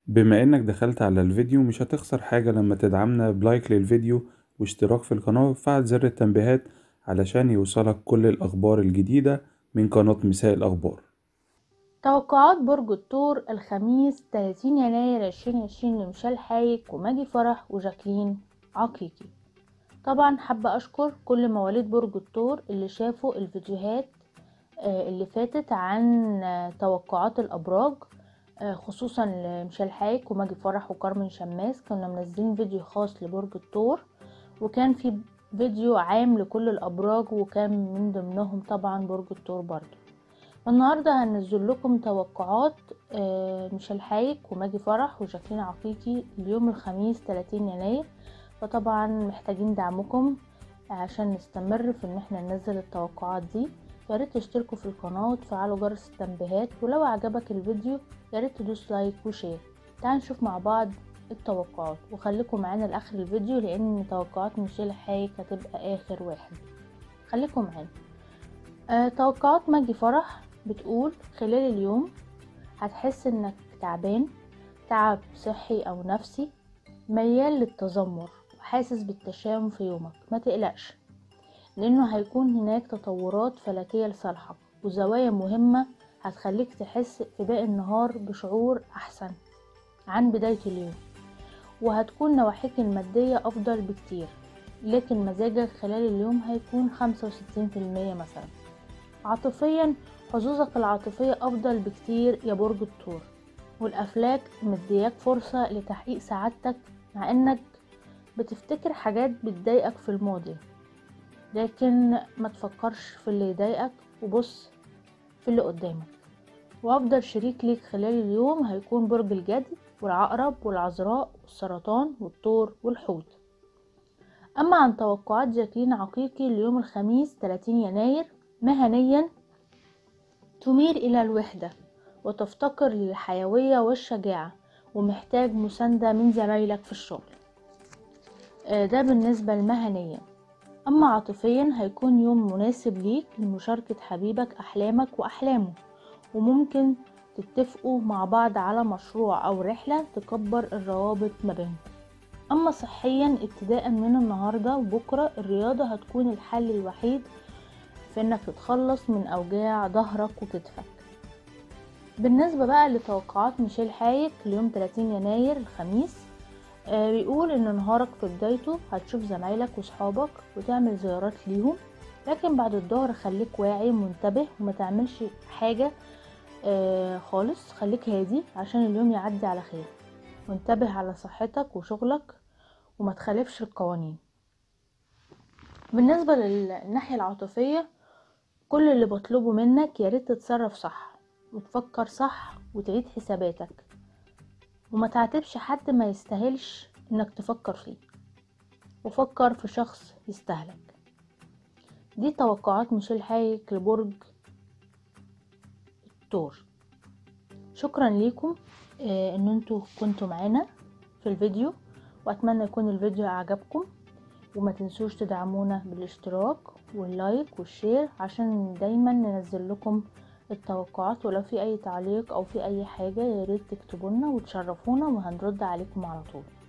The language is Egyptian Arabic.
بما انك دخلت على الفيديو مش هتخسر حاجة لما تدعمنا بلايك للفيديو واشتراك في القناة وفعل زر التنبيهات علشان يوصلك كل الأخبار الجديدة من قناة مساء الأخبار توقعات برج الثور الخميس 30 يناير 2020 لميشيل حايك وماجي فرح وجاكلين عقيقي طبعا حابة أشكر كل مواليد برج الثور اللي شافوا الفيديوهات آه، اللي فاتت عن آه، توقعات الأبراج آه، خصوصا لميشيل حايك وماجي فرح وكارمن شماس كنا منزلين فيديو خاص لبرج الثور وكان في فيديو عام لكل الأبراج وكان من ضمنهم طبعا برج الثور برضو النهاردة هنزل لكم توقعات ميشيل حايك وماجي فرح وجاكلين عقيقي اليوم الخميس 30 يناير فطبعا محتاجين دعمكم عشان نستمر في ان احنا ننزل التوقعات دي ياريت تشتركوا في القناة وتفعلوا جرس التنبيهات ولو عجبك الفيديو ياريت تدوس لايك وشير تعالوا نشوف مع بعض التوقعات وخليكم معانا لاخر الفيديو لان توقعات ميشيل حايك هتبقى اخر واحد خليكم معانا آه توقعات ماجي فرح بتقول خلال اليوم هتحس انك تعبان تعب صحي او نفسي ميال للتذمر وحاسس بالتشاؤم في يومك ما تقلقش لانه هيكون هناك تطورات فلكية لصالحك وزوايا مهمة هتخليك تحس في باقي النهار بشعور احسن عن بداية اليوم وهتكون نواحيك المادية افضل بكتير لكن مزاجك خلال اليوم هيكون خمسة وستين في المية مثلا عاطفيا حظوظك العاطفية افضل بكتير يا برج الثور والافلاك مدياك فرصة لتحقيق سعادتك مع انك بتفتكر حاجات بتضايقك في الماضي لكن ما تفكرش في اللي يضايقك وبص في اللي قدامك وافضل شريك ليك خلال اليوم هيكون برج الجدي والعقرب والعذراء والسرطان والثور والحوت اما عن توقعات جاكلين عقيقي اليوم الخميس 30 يناير مهنيا تميل الى الوحدة وتفتقر للحيوية والشجاعة ومحتاج مساندة من زمايلك في الشغل ده بالنسبة لمهنيا أما عاطفيا هيكون يوم مناسب ليك لمشاركة حبيبك أحلامك وأحلامه وممكن تتفقوا مع بعض على مشروع أو رحلة تكبر الروابط ما بينكم أما صحيا ابتداء من النهاردة وبكرة الرياضة هتكون الحل الوحيد في انك تتخلص من أوجاع ظهرك وكتفك بالنسبة بقى لتوقعات ميشيل حايك ليوم 30 يناير الخميس آه بيقول ان نهارك في بدايته هتشوف زمايلك وصحابك وتعمل زيارات ليهم لكن بعد الظهر خليك واعي منتبه وما تعملش حاجة آه خالص خليك هادي عشان اليوم يعدي على خير وانتبه على صحتك وشغلك وما تخالفش القوانين بالنسبة للناحية العاطفية كل اللي بطلبه منك ياريت تتصرف صح وتفكر صح وتعيد حساباتك وما تعاتبش حد ما يستاهلش انك تفكر فيه وفكر في شخص يستاهلك دي توقعات ميشيل حايك لبرج الثور شكرا ليكم آه ان انتوا كنتوا معانا في الفيديو واتمنى يكون الفيديو اعجبكم وما تنسوش تدعمونا بالاشتراك واللايك والشير عشان دايما ننزل لكم التوقعات ولو في اي تعليق او في اي حاجة ياريت تكتبولنا وتشرفونا وهنرد عليكم على طول